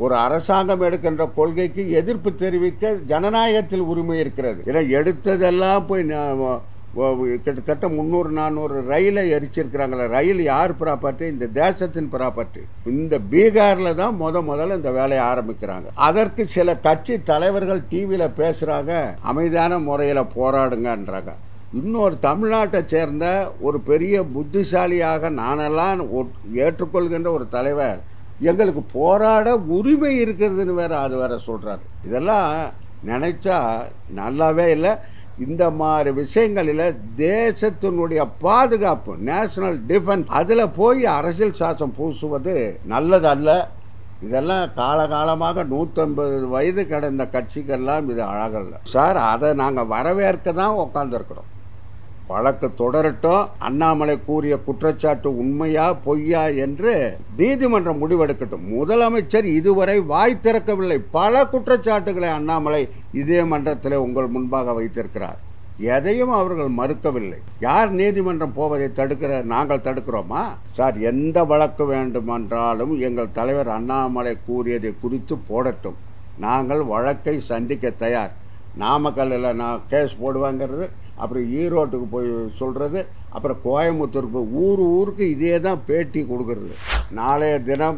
ஒரு அரசாங்கம் எடுக்கின்ற கொள்கைக்கு எதிர்ப்பு தெரிவிக்க ஜனநாயகத்தில் உரிமை இருக்கிறது ஏன்னா எடுத்ததெல்லாம் போய் ந- வ- வ- கிட்டத்தட்ட முந்நூறு நானூறு ரயிலை எரிச்சிருக்கிறாங்களே ரயில் யார் ப்ராப்பர்ட்டி இந்த தேசத்தின் ப்ராப்பர்ட்டி இந்த பீகாரில் தான் முத முதல்ல இந்த வேலையை ஆரம்பிக்கிறாங்க அதற்கு சில கட்சி தலைவர்கள் டிவியில் பேசுகிறாங்க அமைதியான முறையில் போராடுங்கன்றாங்க இன்னொரு தமிழ்நாட்டை சேர்ந்த ஒரு பெரிய புத்திசாலியாக நானெல்லாம் ஒட்- ஏற்றுக்கொள்கின்ற ஒரு தலைவர் எங்களுக்கு போராட உரிமை இருக்கிறதுன்னு வேற அது வேற சொல்றாரு இதெல்லாம் நினைச்சா நல்லாவே இல்லை இந்த மாதிரி விஷயங்களில் தேசத்தினுடைய பாதுகாப்பு நேஷனல் டிஃபென்ஸ் அதில் போய் அரசியல் சாசம் பூசுவது நல்லதல்ல இதெல்லாம் காலகாலமாக நூற்றம்பது வயது கடந்த கட்சிக்கெல்லாம் இது அழகல்ல சார் அதை நாங்கள் வரவேற்க தான் உட்காந்துருக்குறோம் வழக்கு தொடரட்டும் அண்ணாமலை கூறிய குற்றச்சாட்டு உண்மையா பொய்யா என்று நீதிமன்றம் முடிவெடுக்கட்டும் முதலமைச்சர் இதுவரை வாய் திறக்கவில்லை பல குற்றச்சாட்டுகளை அண்ணாமலை இதே மன்றத்தில் உங்கள் முன்பாக வைத்திருக்கிறார் எதையும் அவர்கள் மறுக்கவில்லை யார் நீதிமன்றம் போவதை தடுக்கிற நாங்கள் தடுக்கிறோமா சார் எந்த வழக்கு வேண்டுமென்றாலும் எங்கள் தலைவர் அண்ணாமலை கூறியதை குறித்து போடட்டும் நாங்கள் வழக்கை சந்திக்க தயார் நாமக்கல்லில் நான் கேஸ் போடுவாங்கிறது அப்புறம் ஈரோட்டுக்கு போய் சொல்கிறது அப்புறம் கோயம்புத்தூருக்கு போய் ஊர் ஊருக்கு இதே தான் பேட்டி கொடுக்கறது நாளைய தினம்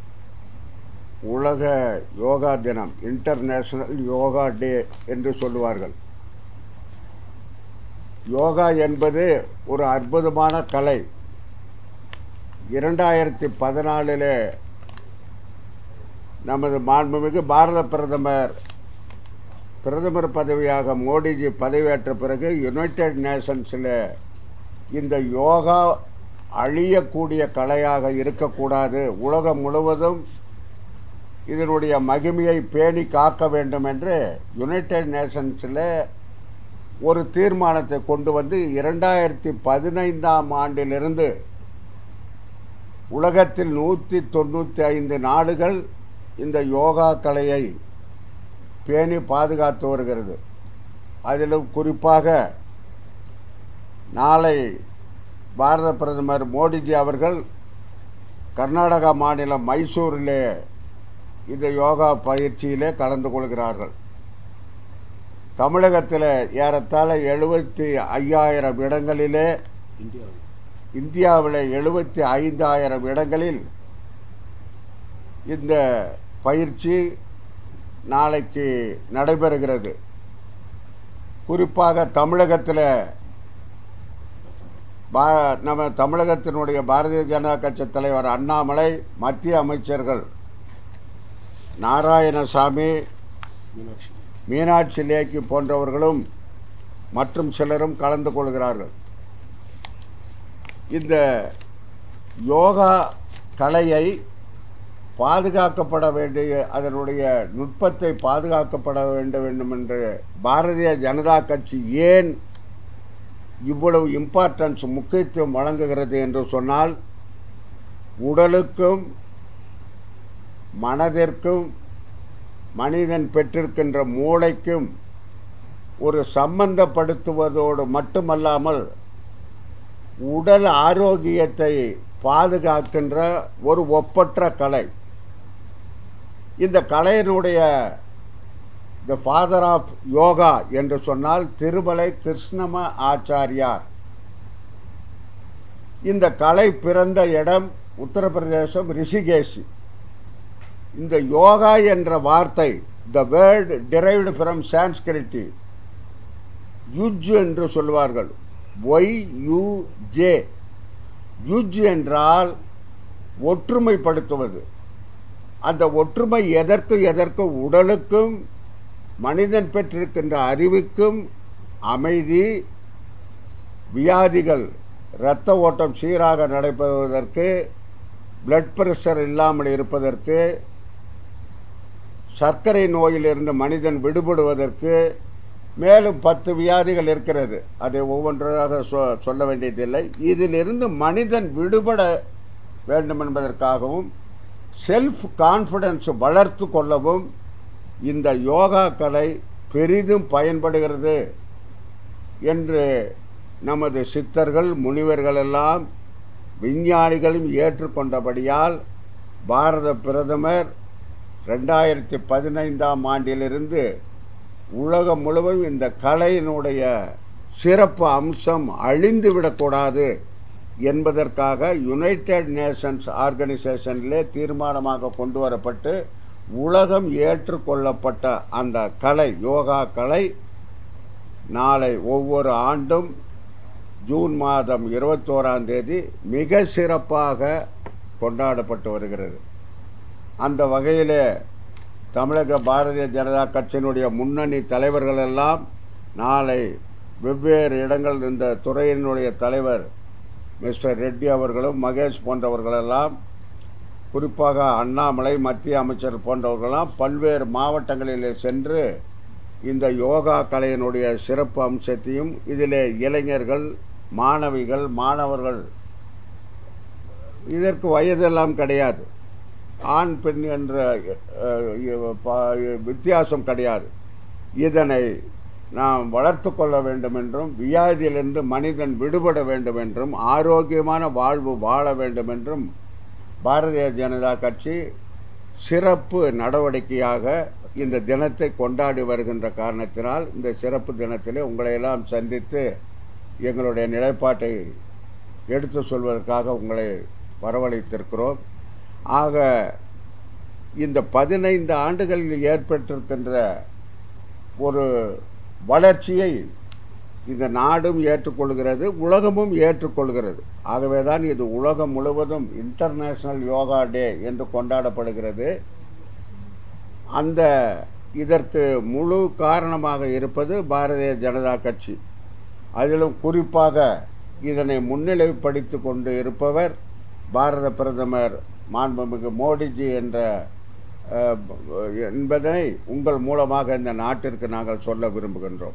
உலக யோகா தினம் இன்டர்நேஷனல் யோகா டே என்று சொல்லுவார்கள் யோகா என்பது ஒரு அற்புதமான கலை இரண்டாயிரத்தி பதினாலில் நமது மாண்புமிகு பாரத பிரதமர் பிரதமர் பதவியாக மோடிஜி பதவியேற்ற பிறகு யுனைடெட் நேஷன்ஸில் இந்த யோகா அழியக்கூடிய கலையாக இருக்கக்கூடாது உலகம் முழுவதும் இதனுடைய மகிமையை பேணி காக்க வேண்டும் என்று யுனைடெட் நேஷன்ஸில் ஒரு தீர்மானத்தை கொண்டு வந்து இரண்டாயிரத்தி பதினைந்தாம் ஆண்டிலிருந்து உலகத்தில் நூற்றி தொண்ணூற்றி ஐந்து நாடுகள் இந்த யோகா கலையை பேணி பாதுகாத்து வருகிறது அதிலும் குறிப்பாக நாளை பாரத பிரதமர் மோடிஜி அவர்கள் கர்நாடகா மாநிலம் மைசூரிலே இந்த யோகா பயிற்சியிலே கலந்து கொள்கிறார்கள் தமிழகத்தில் ஏறத்தாழ எழுபத்தி ஐயாயிரம் இடங்களிலே இந்தியாவில் எழுபத்தி ஐந்தாயிரம் இடங்களில் இந்த பயிற்சி நாளைக்கு நடைபெறுகிறது குறிப்பாக தமிழகத்தில் பா நம்ம தமிழகத்தினுடைய பாரதிய ஜனதா கட்சி தலைவர் அண்ணாமலை மத்திய அமைச்சர்கள் நாராயணசாமி மீனாட்சி லேக்கி போன்றவர்களும் மற்றும் சிலரும் கலந்து கொள்கிறார்கள் இந்த யோகா கலையை பாதுகாக்கப்பட வேண்டிய அதனுடைய நுட்பத்தை பாதுகாக்கப்பட வேண்ட வேண்டும் என்று பாரதிய ஜனதா கட்சி ஏன் இவ்வளவு இம்பார்ட்டன்ஸ் முக்கியத்துவம் வழங்குகிறது என்று சொன்னால் உடலுக்கும் மனதிற்கும் மனிதன் பெற்றிருக்கின்ற மூளைக்கும் ஒரு சம்பந்தப்படுத்துவதோடு மட்டுமல்லாமல் உடல் ஆரோக்கியத்தை பாதுகாக்கின்ற ஒரு ஒப்பற்ற கலை இந்த கலையினுடைய த ஃபாதர் ஆஃப் யோகா என்று சொன்னால் திருமலை கிருஷ்ணம ஆச்சாரியார் இந்த கலை பிறந்த இடம் உத்தரப்பிரதேசம் ரிஷிகேஷ் இந்த யோகா என்ற வார்த்தை the word derived from Sanskrit yuj என்று சொல்வார்கள் ஒய் யு ஜே யுஜ் என்றால் ஒற்றுமைப்படுத்துவது அந்த ஒற்றுமை எதற்கு எதற்கு உடலுக்கும் மனிதன் பெற்றிருக்கின்ற அறிவுக்கும் அமைதி வியாதிகள் இரத்த ஓட்டம் சீராக நடைபெறுவதற்கு பிளட் பிரஷர் இல்லாமல் இருப்பதற்கு சர்க்கரை நோயிலிருந்து மனிதன் விடுபடுவதற்கு மேலும் பத்து வியாதிகள் இருக்கிறது அதை ஒவ்வொன்றாக சொ சொல்ல வேண்டியதில்லை இதிலிருந்து மனிதன் விடுபட வேண்டும் என்பதற்காகவும் செல்ஃப் கான்ஃபிடன்ஸ் வளர்த்து கொள்ளவும் இந்த யோகா கலை பெரிதும் பயன்படுகிறது என்று நமது சித்தர்கள் முனிவர்கள் எல்லாம் விஞ்ஞானிகளும் ஏற்றுக்கொண்டபடியால் பாரத பிரதமர் ரெண்டாயிரத்தி பதினைந்தாம் ஆண்டிலிருந்து உலகம் முழுவதும் இந்த கலையினுடைய சிறப்பு அம்சம் அழிந்துவிடக்கூடாது என்பதற்காக யுனைடெட் நேஷன்ஸ் ஆர்கனைசேஷனிலே தீர்மானமாக கொண்டு வரப்பட்டு உலகம் ஏற்றுக்கொள்ளப்பட்ட அந்த கலை யோகா கலை நாளை ஒவ்வொரு ஆண்டும் ஜூன் மாதம் இருபத்தோராம் தேதி மிக சிறப்பாக கொண்டாடப்பட்டு வருகிறது அந்த வகையிலே தமிழக பாரதிய ஜனதா கட்சியினுடைய முன்னணி தலைவர்கள் எல்லாம் நாளை வெவ்வேறு இடங்கள் இந்த துறையினுடைய தலைவர் மிஸ்டர் ரெட்டி அவர்களும் மகேஷ் போன்றவர்களெல்லாம் குறிப்பாக அண்ணாமலை மத்திய அமைச்சர் போன்றவர்களெல்லாம் பல்வேறு மாவட்டங்களிலே சென்று இந்த யோகா கலையினுடைய சிறப்பு அம்சத்தையும் இதிலே இளைஞர்கள் மாணவிகள் மாணவர்கள் இதற்கு வயதெல்லாம் கிடையாது ஆண் பெண் என்ற அஹ், ப- வித்தியாசம் கிடையாது இதனை நாம் வளர்த்து கொள்ள வேண்டும் என்றும் வியாதியிலிருந்து மனிதன் விடுபட வேண்டும் என்றும் ஆரோக்கியமான வாழ்வு வாழ வேண்டும் என்றும் பாரதிய ஜனதா கட்சி சிறப்பு நடவடிக்கையாக இந்த தினத்தை கொண்டாடி வருகின்ற காரணத்தினால் இந்த சிறப்பு தினத்திலே உங்களையெல்லாம் சந்தித்து எங்களுடைய நிலைப்பாட்டை எடுத்து சொல்வதற்காக உங்களை வரவழைத்திருக்கிறோம் ஆக இந்த பதினைந்து ஆண்டுகளில் ஏற்பட்டிருக்கின்ற ஒரு வளர்ச்சியை இந்த நாடும் ஏற்றுக்கொள்கிறது உலகமும் ஏற்றுக்கொள்கிறது ஆகவே தான் இது உலகம் முழுவதும் இன்டர்நேஷ்னல் யோகா டே என்று கொண்டாடப்படுகிறது அந்த இதற்கு முழு காரணமாக இருப்பது பாரதிய ஜனதா கட்சி அதிலும் குறிப்பாக இதனை முன்னிலைப்படுத்தி கொண்டு இருப்பவர் பாரத பிரதமர் மாண்புமிகு மோடிஜி என்ற அஹ், என்பதனை உங்கள் மூலமாக இந்த நாட்டிற்கு நாங்கள் சொல்ல விரும்புகின்றோம்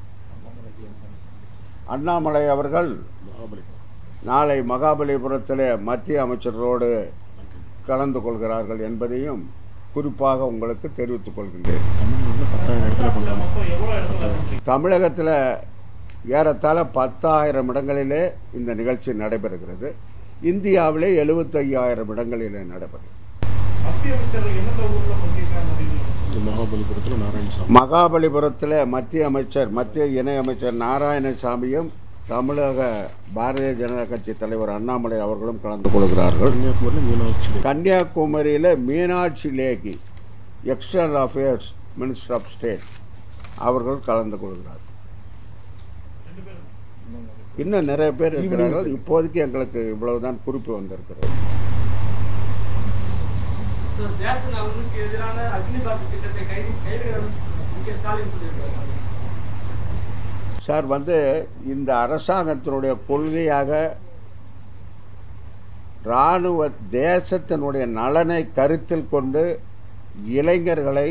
அண்ணாமலை அவர்கள் நாளை மகாபலிபுரத்தில் மத்திய அமைச்சரோடு கலந்து கொள்கிறார்கள் என்பதையும் குறிப்பாக உங்களுக்கு தெரிவித்துக் கொள்கின்றேன் தமிழ்நாட்டில் பத்தாயிரம் இடத்துல பண்ணுறாங்க தமிழகத்தில் ஏறத்தாழ பத்தாயிரம் இடங்களிலே இந்த நிகழ்ச்சி நடைபெறுகிறது இந்தியாவிலே எழுபத்தையாயிரம் இடங்களிலே நடைபெறுகிறது மத்திய அமைச்சர்கள் எந்தெந்த ஊர்ல பங்கேற்கிறாங்க அப்படின்னு மகாபலிபுரத்தில் நாராயணசாமி மகாபலிபுரத்தில் மத்திய அமைச்சர் மத்திய இணை அமைச்சர் நாராயணசாமியும் தமிழக பாரதிய ஜனதா கட்சி தலைவர் அண்ணாமலை அவர்களும் கலந்து கொள்கிறார்கள் கன்னியாகுமரியில் மீனாட்சி லேக். கன்னியாகுமரியில் Meenakshi Lekhi external affairs minister of state அவர்கள் கலந்து கொள்கிறார் இன்னும் நிறைய பேர் இருக்கிறார்கள் இப்போதைக்கு எங்களுக்கு இவ்வளவுதான் குறிப்பு வந்திருக்கிறது சார் ஜாக்சன் அவர்களுக்கு எதிரான அக்னிபாத் திட்டத்தை கைது கைவிடணும் முக ஸ்டாலின் சொல்லியிருக்காங்க சார் வந்து இந்த அரசாங்கத்தினுடைய கொள்கையாக இராணுவ தேசத்தினுடைய நலனை கருத்தில் கொண்டு இளைஞர்களை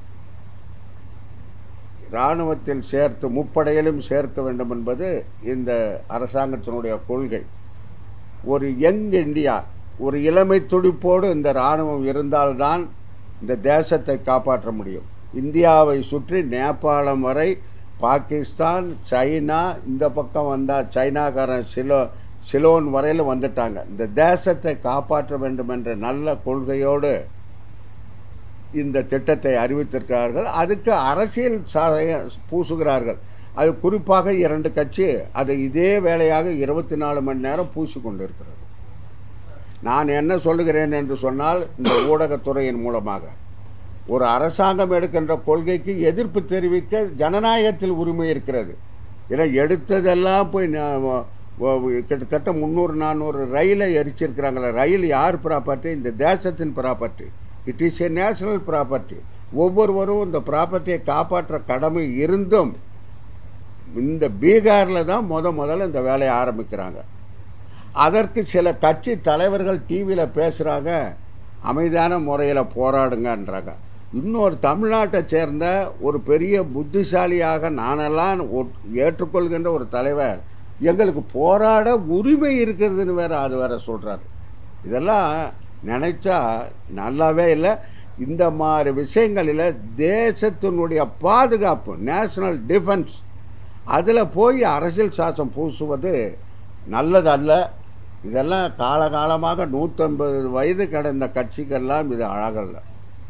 இராணுவத்தில் சேர்த்து முப்படையிலும் சேர்க்க வேண்டும் என்பது இந்த அரசாங்கத்தினுடைய கொள்கை ஒரு யங் இந்தியா ஒரு இளமை துடிப்போடு இந்த இராணுவம் இருந்தால்தான் இந்த தேசத்தை காப்பாற்ற முடியும் இந்தியாவை சுற்றி நேபாளம் வரை பாகிஸ்தான் சைனா இந்த பக்கம் வந்தால் சைனாக்காரன் சிலோ சிலோன் வரையில் வந்துட்டாங்க இந்த தேசத்தை காப்பாற்ற வேண்டும் என்ற நல்ல கொள்கையோடு இந்த திட்டத்தை அறிவித்திருக்கிறார்கள் அதுக்கு அரசியல் சாய பூசுகிறார்கள் அது குறிப்பாக இரண்டு கட்சி அது இதே வேலையாக இருபத்தி நாலு மணி நேரம் பூசி கொண்டிருக்கிறது நான் என்ன சொல்லுகிறேன் என்று சொன்னால் இந்த ஊடகத்துறையின் மூலமாக ஒரு அரசாங்கம் எடுக்கின்ற கொள்கைக்கு எதிர்ப்பு தெரிவிக்க ஜனநாயகத்தில் உரிமை இருக்கிறது ஏன்னா எடுத்ததெல்லாம் போய் ந- வ- வ- கிட்டத்தட்ட முந்நூறு நானூறு ரயிலை எரிச்சிருக்கிறாங்களே ரயில் யார் ப்ராப்பர்ட்டி இந்த தேசத்தின் property it is a national property ஒவ்வொருவரும் இந்த ப்ராப்பர்ட்டியை காப்பாற்ற கடமை இருந்தும் இந்த பீகாரில் தான் முத முதல்ல இந்த வேலையை ஆரம்பிக்கிறாங்க அதற்கு சில கட்சி தலைவர்கள் டிவியில் பேசுகிறாங்க அமைதியான முறையில் போராடுங்கன்றாங்க இன்னொரு தமிழ்நாட்டை சேர்ந்த ஒரு பெரிய புத்திசாலியாக நானெல்லாம் ஒட்- ஏற்றுக்கொள்கின்ற ஒரு தலைவர் எங்களுக்கு போராட உரிமை இருக்கிறதுன்னு வேற அது வேற சொல்கிறார் இதெல்லாம் நினைச்சா நல்லாவே இல்லை இந்த மாதிரி விஷயங்களில் தேசத்தினுடைய பாதுகாப்பு நேஷனல் டிஃபென்ஸ் அதில் போய் அரசியல் சாசம் பூசுவது நல்லதல்ல இதெல்லாம் காலகாலமாக நூற்றம்பது வயது கடந்த கட்சிக்கெல்லாம் இது அழகல்ல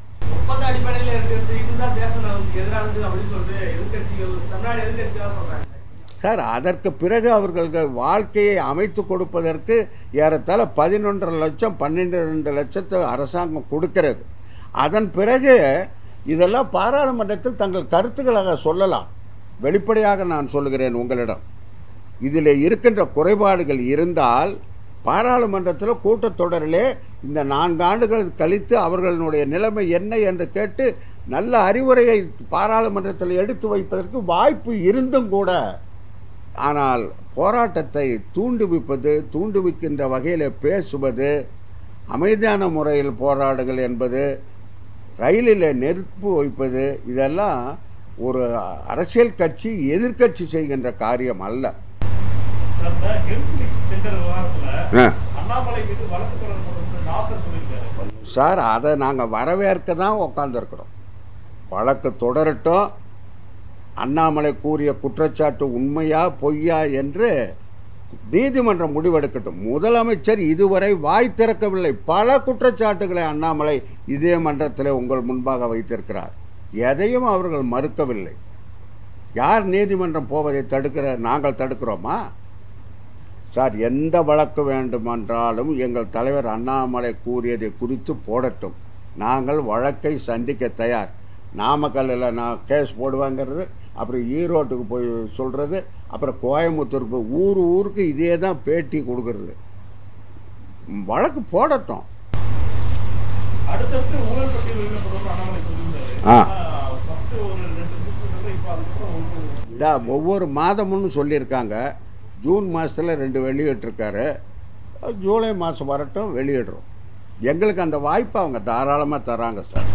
ஒப்பந்த அடிப்படையில் இருக்கிறது இதுதான் தேச நலனுக்கு எதிரானது அப்படின்னு சொல்லிட்டு எதிர்க்கட்சிகள் தமிழ்நாடு எதிர்க்கட்சிகள் சொல்றாங்க சார் அதற்கு பிறகு அவர்கள் வாழ்க்கையை அமைத்து கொடுப்பதற்கு ஏறத்தாழ பதினொன்றரை லட்சம் பன்னெண்டு ரெண்டு லட்சத்தை அரசாங்கம் கொடுக்கிறது அதன் பிறகு இதெல்லாம் பாராளுமன்றத்தில் தங்கள் கருத்துக்களாக சொல்லலாம் வெளிப்படையாக நான் சொல்லுகிறேன் உங்களிடம் இதில் இருக்கின்ற குறைபாடுகள் இருந்தால் பாராளுமன்றத்தில் கூட்டத்தொடரிலே இந்த நான்கு ஆண்டுகள் கழித்து அவர்களுடைய நிலைமை என்ன என்று கேட்டு நல்ல அறிவுரையை பாராளுமன்றத்தில் எடுத்து வைப்பதற்கு வாய்ப்பு இருந்தும் கூட ஆனால் போராட்டத்தை தூண்டுவிப்பது தூண்டுவிக்கின்ற வகையில் பேசுவது அமைதியான முறையில் போராடுகள் என்பது ரயிலில் நெருப்பு வைப்பது இதெல்லாம் ஒரு அரசியல் கட்சி எதிர்க்கட்சி செய்கின்ற காரியம் அல்ல அந்த ஹெல்த் மிக்ஸ் டெண்டர் விவகாரத்துல ஆ. அண்ணாமலை மீது வழக்கு தொடரப்படும் நாசர் சொல்லியிருக்காரு சார் அதை நாங்கள் வரவேற்க தான் உட்காந்துருக்குறோம் வழக்கு தொடரட்டும் அண்ணாமலை கூறிய குற்றச்சாட்டு உண்மையா பொய்யா என்று நீதிமன்றம் முடிவெடுக்கட்டும் முதலமைச்சர் இதுவரை வாய் திறக்கவில்லை பல குற்றச்சாட்டுகளை அண்ணாமலை இதே மன்றத்தில் உங்கள் முன்பாக வைத்திருக்கிறார் எதையும் அவர்கள் மறுக்கவில்லை யார் நீதிமன்றம் போவதை தடுக்கிற நாங்கள் தடுக்கிறோமா சார் எந்த வழக்கு வேண்டுமென்றாலும் எங்கள் தலைவர் அண்ணாமலை கூறியதை குறித்து போடட்டும் நாங்கள் வழக்கை சந்திக்க தயார் நாமக்கல்லில் நான் கேஸ் போடுவாங்கிறது அப்புறம் ஈரோட்டுக்கு போய் சொல்கிறது அப்புறம் கோயம்புத்தூருக்கு போய் ஊர் ஊருக்கு இதே தான் பேட்டி கொடுக்கறது வழக்கு போடட்டும் அடுத்தடுத்து ஊழல் பட்டியல் வெளியிடப்படும் அண்ணாமலை சொல்லியிருந்தாரு ஆ. ஃபர்ஸ்ட் ஒரு ரெண்டு நிமிஷம் இப்போ அதுக்கப்புறம் ஒரு இந்த ஒவ்வொரு மாதமும்னு சொல்லியிருக்காங்க ஜூன் மாதத்தில் ரெண்டு வெளியிட்டிருக்காரு ஜூலை மாதம் வரட்டும் வெளியிடுறோம் எங்களுக்கு அந்த வாய்ப்பை அவங்க தாராளமாக தராங்க சார்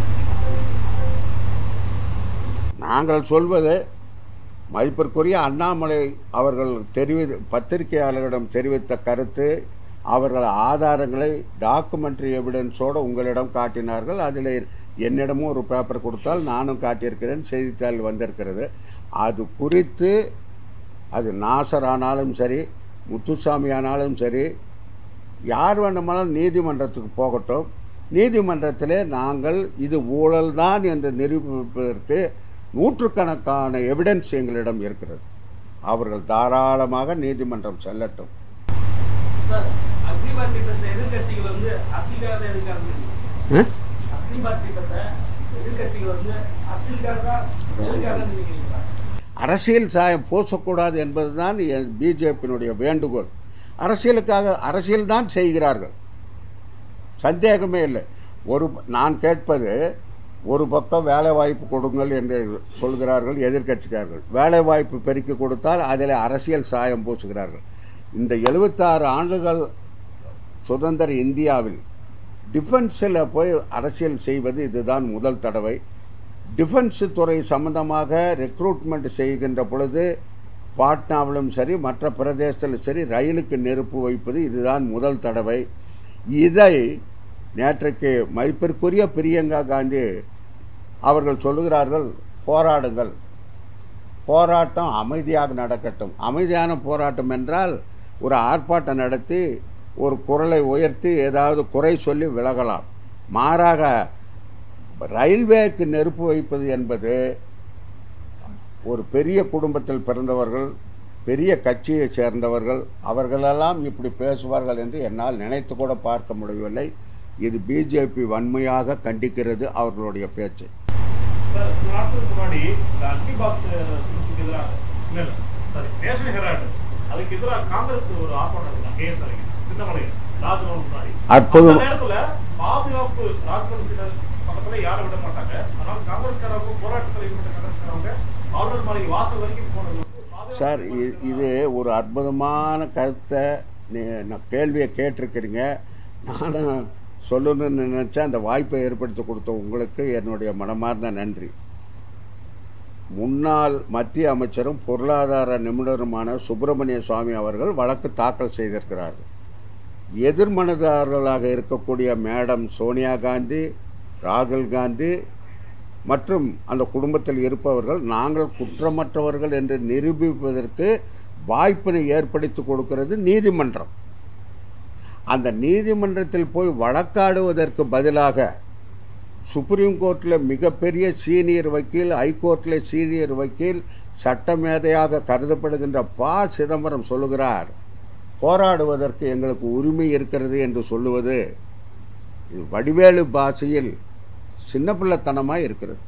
நாங்கள் சொல்வது மதிப்பிற்குரிய அண்ணாமலை அவர்கள் தெரிவி பத்திரிகையாளர்களிடம் தெரிவித்த கருத்து அவர்கள் ஆதாரங்களை டாக்குமெண்ட்ரி எவிடன்ஸோடு உங்களிடம் காட்டினார்கள் அதில் என்னிடமும் ஒரு பேப்பர் கொடுத்தால் நானும் காட்டியிருக்கிறேன் செய்தித்தாள் வந்திருக்கிறது அது குறித்து அது நாசர் ஆனாலும் சரி முத்துசாமி ஆனாலும் சரி யார் வேண்டுமானாலும் நீதிமன்றத்துக்கு போகட்டும் நீதிமன்றத்திலே நாங்கள் இது ஊழல்தான் என்று நிரூபிப்பதற்கு நூற்றுக்கணக்கான எவிடன்ஸ் எங்களிடம் இருக்கிறது அவர்கள் தாராளமாக நீதிமன்றம் செல்லட்டும் சார் அக்னிபாத் திட்டத்தை எதிர்க்கட்சிகள் வந்து அரசியலுக்காக எதிர்க்காங்க ஆ? அக்னிபாத் திட்டத்தை எதிர்க்கட்சிகள் வந்து அரசியலுக்காக எதிர்க்காக நினைக்கிறீங்களா அரசியல் சாயம் பூசக்கூடாது என்பதுதான் பிஜேபியினுடைய வேண்டுகோள் அரசியலுக்காக அரசியல் தான் செய்கிறார்கள் சந்தேகமே இல்லை ஒரு நான் கேட்பது ஒரு பக்கம் வேலை வாய்ப்பு கொடுங்கள் என்று சொல்கிறார்கள் எதிர்க்கட்சிக்காரர்கள் வேலை வாய்ப்பு பெருக்கி கொடுத்தால் அதில் அரசியல் சாயம் பூசுகிறார்கள் இந்த எழுபத்தாறு ஆண்டுகள் சுதந்திர இந்தியாவில் டிஃபென்ஸில் போய் அரசியல் செய்வது இதுதான் முதல் தடவை டிஃபென்ஸ் துறை சம்பந்தமாக ரெக்ரூட்மெண்ட் செய்கின்ற பொழுது பாட்னாவிலும் சரி மற்ற பிரதேசத்திலும் சரி ரயிலுக்கு நெருப்பு வைப்பது இதுதான் முதல் தடவை இதை நேற்றைக்கு மதிப்பிற்குரிய பிரியங்கா காந்தி அவர்கள் சொல்லுகிறார்கள் போராடுங்கள் போராட்டம் அமைதியாக நடக்கட்டும் அமைதியான போராட்டம் என்றால் ஒரு ஆர்ப்பாட்டம் நடத்தி ஒரு குரலை உயர்த்தி ஏதாவது குறை சொல்லி விலகலாம் மாறாக ரயில்வேக்கு நெருப்பு வைப்பது என்பது ஒரு பெரிய குடும்பத்தில் பிறந்தவர்கள் பெரிய கட்சியைச் சேர்ந்தவர்கள் அவர்களெல்லாம் இப்படி பேசுவார்கள் என்று என்னால் நினைத்து கூட பார்க்க முடியவில்லை இது பிஜேபி வன்மையாக கண்டிக்கிறது அவர்களுடைய பேச்சை சார் சில நாட்களுக்கு முன்னாடி இந்த அக்னிபாத் திட்டத்துக்கு எதிராக இல்ல இல்ல சாரி நேஷனல் ஹெரால்டு அதுக்கு எதிராக காங்கிரஸ் ஒரு ஆர்ப்பாட்டம் கேஎஸ் அருகே சின்னமலையில் ராஜ்பவன் முன்னாடி அற்புதம். அந்த நேரத்துல பாதுகாப்பு ராஜ்பவன் பக்கத்துல யாரும் விட மாட்டாங்க அதனால காங்கிரஸ்காரங்க போராட்டத்தில் ஈடுபட்ட காங்கிரஸ்காரங்க ஆளுநர் மாளிகை வாசல் வரைக்கும் போனது வந்து பாதுகாப்பு சார் இ- இது ஒரு அற்புதமான கருத்தை நீ நான் கேள்வியை கேட்டிருக்கிறீங்க நானும் சொல்லணும்னு நினச்சேன் அந்த வாய்ப்பை ஏற்படுத்தி கொடுத்த உங்களுக்கு என்னுடைய மனமார்ந்த நன்றி முன்னாள் மத்திய அமைச்சரும் பொருளாதார நிபுணருமான சுப்பிரமணிய சுவாமி அவர்கள் வழக்கு தாக்கல் செய்திருக்கிறார்கள் எதிர்மனதாரர்களாக இருக்கக்கூடிய மேடம் சோனியா காந்தி ராகுல் காந்தி மற்றும் அந்த குடும்பத்தில் இருப்பவர்கள் நாங்கள் குற்றமற்றவர்கள் என்று நிரூபிப்பதற்கு வாய்ப்பினை ஏற்படுத்தி கொடுக்கிறது நீதிமன்றம் அந்த நீதிமன்றத்தில் போய் வழக்காடுவதற்கு பதிலாக சுப்ரீம் கோர்ட்டில் மிகப்பெரிய சீனியர் வக்கீல் ஹைகோர்ட்டில் சீனியர் வக்கீல் சட்டமேதையாக கருதப்படுகின்ற ப சிதம்பரம் சொல்லுகிறார் போராடுவதற்கு எங்களுக்கு உரிமை இருக்கிறது என்று சொல்லுவது இது வடிவேலு பாஷையில் சின்ன பிள்ளைத்தனமாக இருக்கிறது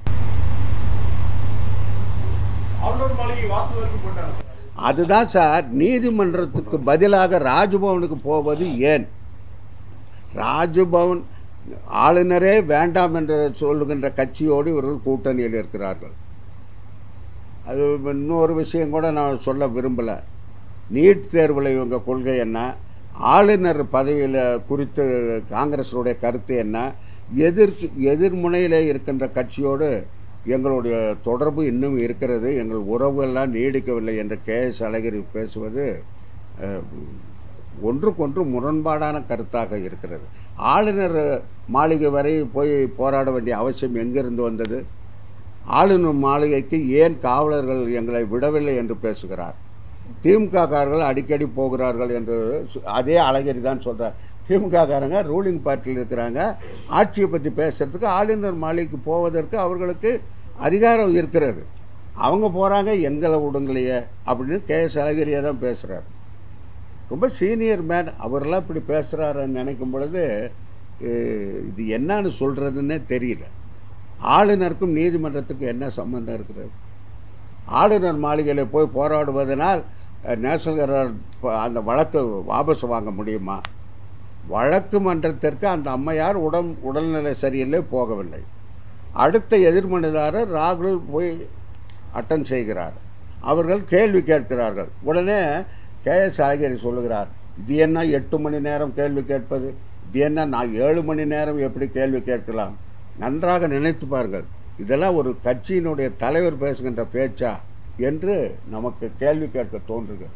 ஆளுநர் மாளிகை வாசல் வரைக்கும் போயிட்டாங்க சார் அதுதான் சார் நீதிமன்றத்துக்கு பதிலாக ராஜ்பவனுக்கு போவது ஏன் ராஜ்பவன் ஆளுநரே வேண்டாம் என்று சொல்லுகின்ற கட்சியோடு இவர்கள் கூட்டணியில் இருக்கிறார்கள் அது இன்னொரு விஷயம் கூட நான் சொல்ல விரும்பலை நீட் தேர்வில் இவங்க கொள்கை என்ன ஆளுநர் பதவியில் குறித்து காங்கிரஸுடைய கருத்து என்ன எதிர்க்கு எதிர்முனையில் இருக்கின்ற கட்சியோடு எங்களுடைய தொடர்பு இன்னும் இருக்கிறது எங்கள் உறவுகள்லாம் நீடிக்கவில்லை என்று கே எஸ் அழகிரி பேசுவது அஹ், ஒன்றுக்கொன்று முரண்பாடான கருத்தாக இருக்கிறது ஆளுநர் மாளிகை வரை போய் போராட வேண்டிய அவசியம் எங்கிருந்து வந்தது ஆளுநர் மாளிகைக்கு ஏன் காவலர்கள் எங்களை விடவில்லை என்று பேசுகிறார் திமுககாரர்கள் அடிக்கடி போகிறார்கள் என்று சு- அதே அழகிரி தான் சொல்கிறார் திமுககாரங்க ரூலிங் பார்ட்டியில் இருக்கிறாங்க ஆட்சியை பற்றி பேசுறதுக்கு ஆளுநர் மாளிகைக்கு போவதற்கு அவர்களுக்கு அதிகாரம் இருக்கிறது அவங்க போகிறாங்க எங்களை விடுங்களையே அப்படின்னு கே எஸ் அழகிரியை தான் பேசுகிறார் ரொம்ப சீனியர் மேன் அவரெல்லாம் இப்படி பேசுகிறாருன்னு நினைக்கும் பொழுது அஹ், இது என்னன்னு சொல்கிறதுன்னே தெரியல ஆளுநருக்கும் நீதிமன்றத்துக்கும் என்ன சம்பந்தம் இருக்கிறது ஆளுநர் மாளிகையில் போய் போராடுவதனால் அஹ், நேஷனல் ஹெரால்ட் ப- அந்த வழக்கு வாபஸ் வாங்க முடியுமா வழக்கு மன்றத்திற்கு அந்த அம்மையார் உடம் உடல்நிலை சரியில்லை போகவில்லை அடுத்த எதிர்மனுதாரர் ராகுல் போய் அட்டன் செய்கிறார் அவர்கள் கேள்வி கேட்கிறார்கள் உடனே கே எஸ் அழகிரி சொல்லுகிறார் இது என்ன எட்டு மணி நேரம் கேள்வி கேட்பது இது என்ன நான் ஏழு மணி நேரம் எப்படி கேள்வி கேட்கலாம் நன்றாக நினைத்து பாருங்கள் இதெல்லாம் ஒரு கட்சியினுடைய தலைவர் பேசுகின்ற பேச்சா என்று நமக்கு கேள்வி கேட்க தோன்றுகிறது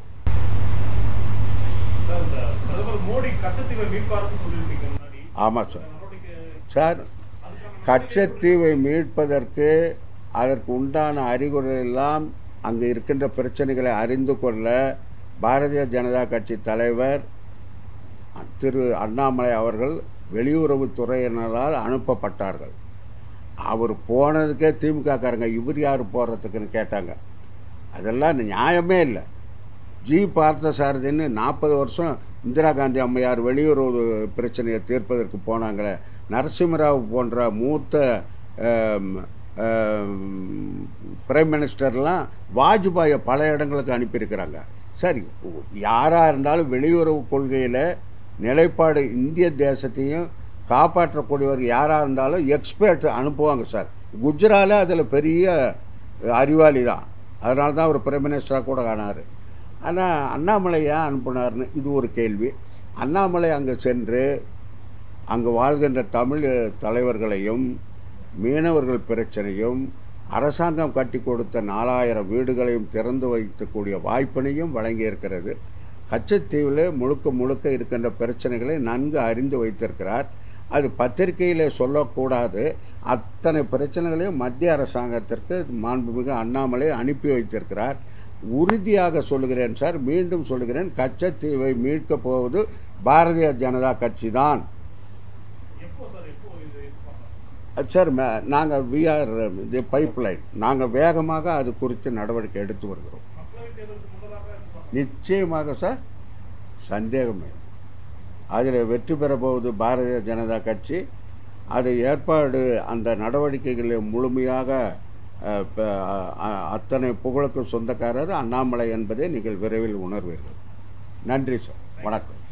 சார் இந்த பிரதமர் மோடி கச்சத்தீவை மீட்பாருன்னு சொல்லியிருக்கீங்க முன்னாடி ஆமாம் சார் நடவடிக்கை சார் அதுக்கான கச்சத்தீவை மீட்பதற்கு அதற்கு உண்டான அறிகுறிகள் எல்லாம் அங்கு இருக்கின்ற பிரச்சனைகளை அறிந்து கொள்ள பாரதிய ஜனதா கட்சி தலைவர் திரு அண்ணாமலை அவர்கள் வெளியுறவுத்துறையினரால் அனுப்பப்பட்டார்கள் அவர் போனதுக்கே திமுககாரங்க இவர் யார் போகிறதுக்குன்னு கேட்டாங்க அதெல்லாம் நியாயமே இல்லை ஜி பார்த்தசாரதின்னு நாற்பது வருஷம் இந்திரா காந்தி அம்மையார் வெளியுறவு பிரச்சனையை தீர்ப்பதற்கு போனாங்களே நரசிம்மராவ் போன்ற மூத்த ஆம், ஆம், பிரைம் மினிஸ்டர்லாம் வாஜ்பாயை பல இடங்களுக்கு அனுப்பியிருக்கிறாங்க சரி யாராக இருந்தாலும் வெளியுறவு கொள்கையில் நிலைப்பாடு இந்திய தேசத்தையும் காப்பாற்றக்கூடியவர் யாராக இருந்தாலும் எக்ஸ்பர்ட் அனுப்புவாங்க சார் குஜரால அதில் பெரிய அறிவாளி தான் அதனால தான் அவர் பிரைம் மினிஸ்டராக கூட ஆனார் ஆனால் அண்ணாமலை ஏன் அனுப்புனார்னு இது ஒரு கேள்வி அண்ணாமலை அங்கே சென்று அங்கு வாழ்கின்ற தமிழ் தலைவர்களையும் மீனவர்கள் பிரச்சனையும் அரசாங்கம் கட்டி கொடுத்த நாலாயிரம் வீடுகளையும் திறந்து வைக்கக்கூடிய வாய்ப்பினையும் வழங்கியிருக்கிறது கச்சத்தீவில் முழுக்க முழுக்க இருக்கின்ற பிரச்சனைகளை நன்கு அறிந்து வைத்திருக்கிறார் அது பத்திரிகையில் சொல்லக்கூடாது அத்தனை பிரச்சனைகளையும் மத்திய அரசாங்கத்திற்கு மாண்புமிகு அண்ணாமலை அனுப்பி வைத்திருக்கிறார் உறுதியாக சொல்லுகிறேன் சார் மீண்டும் சொல்லுகிறேன் கச்சத்தீவை மீட்கப் போவது பாரதிய ஜனதா கட்சி தான் எப்போ சார் எப்போ இது இது பண்ணலாம் சார் நாங்கள் விஆர் தி பைப்லைன் நாங்கள் வேகமாக அது குறித்து நடவடிக்கை எடுத்து வருகிறோம் மக்களவை தேர்தலுக்கு முன்னதாக இது பண்ணலாம் நிச்சயமாக சார் சந்தேகமே அதில் வெற்றி பெற போவது பாரதிய ஜனதா கட்சி அது ஏற்பாடு அந்த நடவடிக்கைகளில் முழுமையாக அஹ், ப- அ- அத்தனை புகழுக்கும் சொந்தக்காரர் அண்ணாமலை என்பதை நீங்கள் விரைவில் உணர்வீர்கள் நன்றி சார் வணக்கம்